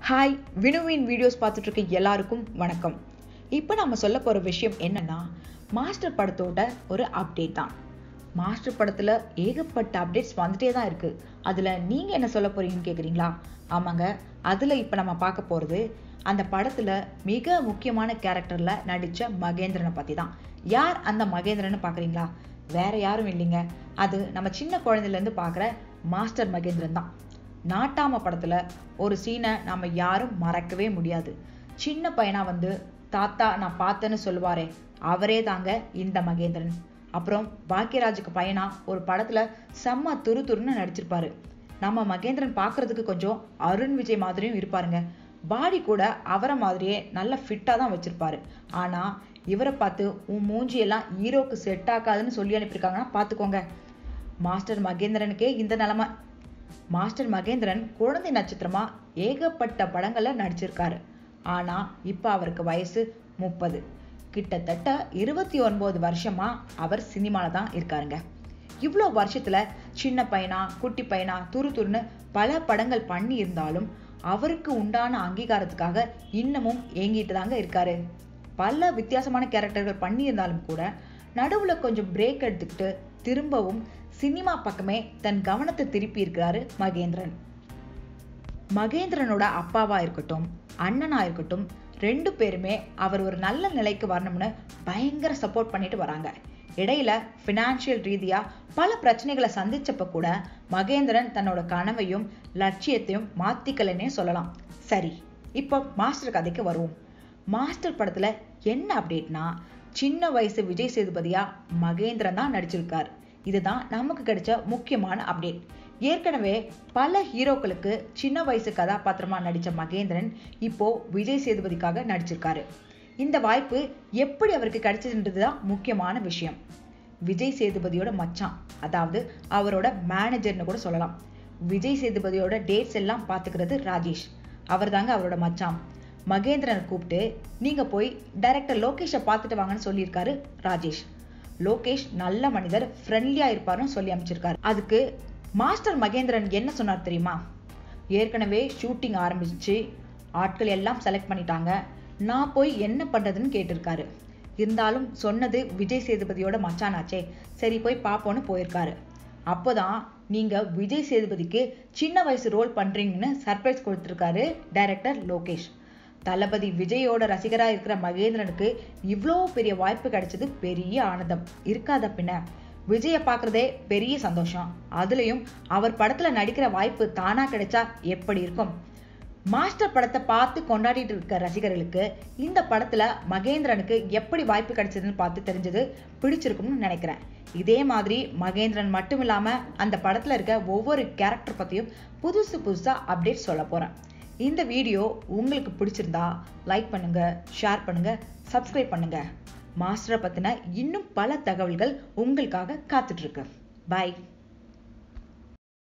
hi வினுவின் videos பார்த்துட்டு இருக்க எல்லாருக்கும் வணக்கம் இப்போ நம்ம சொல்ல போகிற விஷயம் என்னன்னா மாஸ்டர் படத்தோட ஒரு அப்டேட் தான் மாஸ்டர் படத்தில் ஏகப்பட்ட அப்டேட்ஸ் வந்துட்டே தான் இருக்குது அதில் நீங்கள் என்ன சொல்ல போறீங்கன்னு கேட்குறீங்களா ஆமாங்க அதில் இப்போ நம்ம பார்க்க போகிறது அந்த படத்தில் மிக முக்கியமான கேரக்டரில் நடித்த மகேந்திரனை பற்றி தான் யார் அந்த மகேந்திரன்னு பார்க்குறீங்களா வேற யாரும் இல்லைங்க அது நம்ம சின்ன குழந்தையிலேருந்து பார்க்குற மாஸ்டர் மகேந்திரன் தான் நாட்டாம படத்துல ஒரு சீனை நாம யாரும் மறக்கவே முடியாது சின்ன பையனா வந்து தாத்தா நான் பார்த்தேன்னு சொல்லுவாரே அவரே தாங்க இந்த மகேந்திரன் அப்புறம் பாக்கியராஜுக்கு பையனா ஒரு படத்துல செம்ம துரு துருன்னு நடிச்சிருப்பாரு நம்ம மகேந்திரன் பார்க்கிறதுக்கு கொஞ்சம் அருண் விஜய் மாதிரியும் இருப்பாருங்க பாடி கூட அவரை மாதிரியே நல்ல ஃபிட்டாக தான் வச்சிருப்பாரு ஆனா இவரை பார்த்து உன் மூஞ்சியெல்லாம் ஹீரோக்கு செட் ஆகாதுன்னு சொல்லி அனுப்பியிருக்காங்கன்னா பார்த்துக்கோங்க மாஸ்டர் மகேந்திரனுக்கே இந்த நிலமை மாஸ்டர் மகேந்திரன் குழந்தை நட்சத்திரமா ஏகப்பட்ட படங்கள்ல நடிச்சிருக்காரு ஆனா இப்ப அவருக்கு வயசு முப்பது கிட்டத்தட்ட இருபத்தி ஒன்பது வருஷமா அவர் சினிமால தான் இருக்காருங்க இவ்வளோ வருஷத்துல சின்ன பையனா குட்டி பையனா துரு துருன்னு பல படங்கள் பண்ணி இருந்தாலும் அவருக்கு உண்டான அங்கீகாரத்துக்காக இன்னமும் ஏங்கிட்டு தாங்க இருக்காரு பல வித்தியாசமான கேரக்டர்கள் பண்ணியிருந்தாலும் கூட நடுவுல கொஞ்சம் பிரேக் எடுத்துக்கிட்டு திரும்பவும் சினிமா பக்கமே தன் கவனத்தை திருப்பி இருக்கிறாரு மகேந்திரன் மகேந்திரனோட அப்பாவா இருக்கட்டும் அண்ணனா இருக்கட்டும் ரெண்டு பேருமே அவர் ஒரு நல்ல நிலைக்கு வரணும்னு பயங்கர சப்போர்ட் பண்ணிட்டு வராங்க இடையில பினான்சியல் ரீதியா பல பிரச்சனைகளை சந்திச்சப்ப கூட மகேந்திரன் தன்னோட கனவையும் லட்சியத்தையும் மாத்திக்கலன்னே சொல்லலாம் சரி இப்போ மாஸ்டர் கதைக்கு வருவோம் மாஸ்டர் படத்துல என்ன அப்டேட்னா சின்ன வயசு விஜய் சேதுபதியா மகேந்திரன் தான் நடிச்சிருக்கார் இதுதான் நமக்கு கிடைச்ச முக்கியமான அப்டேட் ஏற்கனவே பல ஹீரோக்களுக்கு சின்ன வயசு கதாபாத்திரமா நடிச்ச மகேந்திரன் இப்போ விஜய் சேதுபதிக்காக நடிச்சிருக்காரு இந்த வாய்ப்பு எப்படி அவருக்கு கிடைச்சதுன்றது தான் முக்கியமான விஷயம் விஜய் சேதுபதியோட மச்சான் அதாவது அவரோட மேனேஜர்னு கூட சொல்லலாம் விஜய் சேதுபதியோட டேட்ஸ் எல்லாம் பார்த்துக்கிறது ராஜேஷ் அவர் தாங்க அவரோட மச்சான் மகேந்திரனை கூப்பிட்டு நீங்க போய் டைரக்டர் லோகேஷை பார்த்துட்டு வாங்கன்னு சொல்லியிருக்காரு ராஜேஷ் லோகேஷ் நல்ல மனிதர் ஃப்ரெண்ட்லியா இருப்பாருன்னு சொல்லி அமைச்சிருக்காரு அதுக்கு மாஸ்டர் மகேந்திரன் என்ன சொன்னார் தெரியுமா ஏற்கனவே ஷூட்டிங் ஆரம்பிச்சு ஆட்கள் எல்லாம் செலக்ட் பண்ணிட்டாங்க நான் போய் என்ன பண்றதுன்னு கேட்டிருக்காரு இருந்தாலும் சொன்னது விஜய் சேதுபதியோட மச்சானாச்சே சரி போய் பார்ப்போன்னு போயிருக்காரு அப்போதான் நீங்க விஜய் சேதுபதிக்கு சின்ன வயசு ரோல் பண்றீங்கன்னு சர்ப்ரைஸ் கொடுத்துருக்காரு டைரக்டர் லோகேஷ் தளபதி விஜயோட ரசிகரா இருக்கிற மகேந்திரனுக்கு இவ்வளோ பெரிய வாய்ப்பு கிடைச்சது பெரிய ஆனந்தம் இருக்காத பின்ன விஜயை பார்க்கறதே பெரிய சந்தோஷம் அதுலயும் அவர் படத்துல நடிக்கிற வாய்ப்பு தானா கிடைச்சா எப்படி இருக்கும் மாஸ்டர் படத்தை பார்த்து கொண்டாடிட்டு இருக்க ரசிகர்களுக்கு இந்த படத்துல மகேந்திரனுக்கு எப்படி வாய்ப்பு கிடைச்சதுன்னு பார்த்து தெரிஞ்சது பிடிச்சிருக்கும்னு நினைக்கிறேன் இதே மாதிரி மகேந்திரன் மட்டும் இல்லாம அந்த படத்துல இருக்க ஒவ்வொரு கேரக்டர் பத்தியும் புதுசு புதுசா அப்டேட் சொல்ல போறேன் இந்த வீடியோ உங்களுக்கு பிடிச்சிருந்தா லைக் பண்ணுங்க ஷேர் பண்ணுங்க சப்ஸ்கிரைப் பண்ணுங்க மாஸ்டரை பத்தின இன்னும் பல தகவல்கள் உங்களுக்காக காத்துட்டு இருக்கு பாய்